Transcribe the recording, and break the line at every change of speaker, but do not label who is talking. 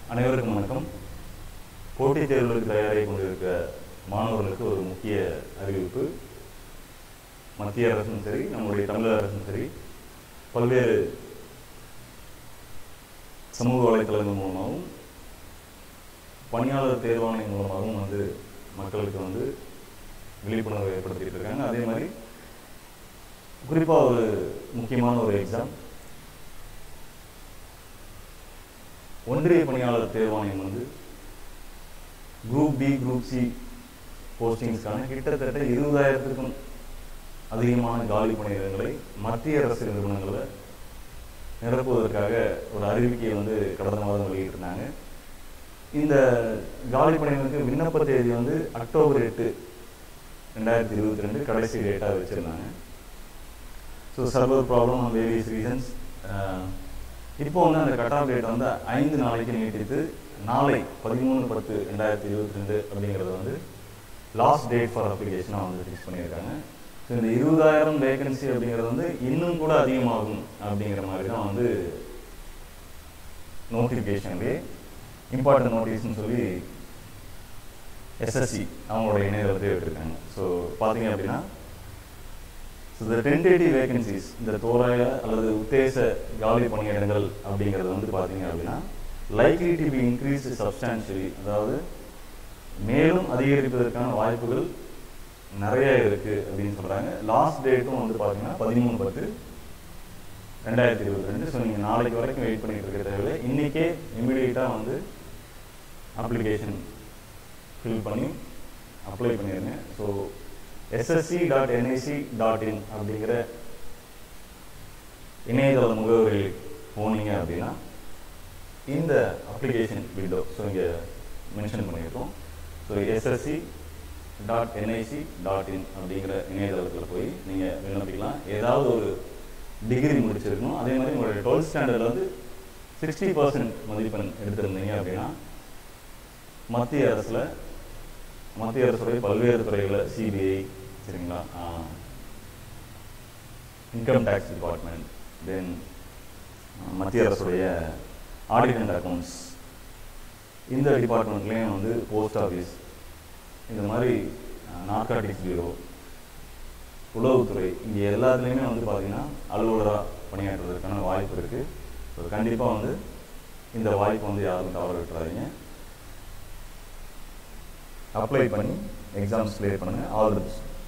அனைவருக்கும் வணக்கம் போட்டித் தேர்வுகளுக்கு தயாராகி கொண்டிருக்க மாணவர்களுக்கு ஒரு முக்கிய அறிவிப்பு மத்திய அரசும் சரி நம்முடைய தமிழக அரசும் சரி பல்வேறு சமூக வலைத்தளங்கள் மூலமாகவும் பணியாளர் தேர்வாணையம் மூலமாகவும் வந்து மக்களுக்கு வந்து விழிப்புணர்வு ஏற்படுத்திட்டு இருக்காங்க அதே மாதிரி குறிப்பாக ஒரு முக்கியமான ஒரு எக்ஸாம் ஒன்றிய பணியாளர் தேர்வாணையம் வந்து குரூப் பி குரூப் சி போஸ்டிங்ஸ்க்கான கிட்டத்தட்ட இருபதாயிரத்துக்கும் அதிகமான காலி பணியிடங்களை மத்திய அரசு நிறுவனங்களில் நிரப்புவதற்காக ஒரு அறிவிக்கையை வந்து கடந்த மாதம் வெளியிட்டிருந்தாங்க இந்த காலி பணியிடங்களுக்கு விண்ணப்ப தேதி வந்து அக்டோபர் எட்டு ரெண்டாயிரத்தி இருபத்தி ரெண்டு கடைசி டேட்டாக வச்சுருந்தாங்க so server problem and various reasons இப்போ வந்து அந்த கட் ஆஃப் டேட் வந்து ஐந்து நாளைக்கு நீட்டித்து நாளை பதிமூணு பத்து ரெண்டாயிரத்தி இருபத்தி ரெண்டு அப்படிங்கிறது வந்து லாஸ்ட் டேட் ஃபார் அப்ளிகேஷனாக வந்து ஃபிக்ஸ் பண்ணியிருக்காங்க ஸோ இந்த இருபதாயிரம் வேகன்சி அப்படிங்கிறது வந்து இன்னும் கூட அதிகமாகும் அப்படிங்கிற மாதிரி தான் வந்து நோட்டிஃபிகேஷன்லேயே இம்பார்ட்டன்ட் நோட்டீஸ்னு சொல்லி எஸ்எஸ்சி அவங்களோட இணையதளத்தை விட்டுருக்காங்க ஸோ பார்த்தீங்க அப்படின்னா ஸோ இந்த டென்டேட்டிவ் வேகன்சிஸ் இந்த தோராய அல்லது உத்தேச காலி பணியிடங்கள் அப்படிங்கிறது வந்து பார்த்தீங்க அப்படின்னா likely to be increase substantially அதாவது மேலும் அதிகரிப்பதற்கான வாய்ப்புகள் நிறைய இருக்கு அப்படின்னு சொல்றாங்க லாஸ்ட் டேட்டும் வந்து பார்த்தீங்கன்னா பதிமூணு பத்து ரெண்டாயிரத்தி இருபத்தி ரெண்டு ஸோ நீங்கள் நாளைக்கு வரைக்கும் வெயிட் பண்ணிட்டு இருக்க தேவையில்லை இன்றைக்கே இமீடியட்டாக வந்து அப்ளிகேஷன் ஃபில் பண்ணி அப்ளை பண்ணிடுங்க so SSC dot NIC dot in அப்படிங்கிற இணையதள முகவரியில் போனீங்க அப்படின்னா இந்த அப்ளிகேஷன் விண்டோ ஸோ இங்கே மென்ஷன் பண்ணியிருக்கோம் so SSC dot NIC dot in அப்படிங்கிற இணையதளத்தில் போய் நீங்கள் விண்ணப்பிக்கலாம் ஏதாவது ஒரு டிகிரி முடிச்சிருக்கணும் அதே மாதிரி உங்களுடைய டுவெல்த் ஸ்டாண்டர்டில் வந்து சிக்ஸ்டி பர்சன்ட் மதிப்பெண் எடுத்திருந்தீங்க அப்படின்னா மத்திய அரசில் மத்திய அரசுடைய பல்வேறு துறைகளில் சிபிஐ சரிங்களா இன்கம் டேக்ஸ் டிபார்ட்மெண்ட் தென் மத்திய அரசுடைய ஆடிட் அண்ட் அக்கௌண்ட்ஸ் இந்த டிபார்ட்மெண்ட்லேயும் வந்து போஸ்ட் ஆஃபீஸ் இந்த மாதிரி நார்காட்டிக்ஸ் பியூரோ உளவுத்துறை இங்கே எல்லாத்துலேயுமே வந்து பார்த்தீங்கன்னா அலுவலராக பணியாற்றுவதற்கான வாய்ப்பு இருக்குது ஸோ கண்டிப்பாக வந்து இந்த வாய்ப்பு வந்து யாரும் தவற விட்டுறாதீங்க அப்ளை பண்ணி எக்ஸாம்ஸ் கிளியர் பண்ணுங்கள் ஆல் தி பெஸ்ட்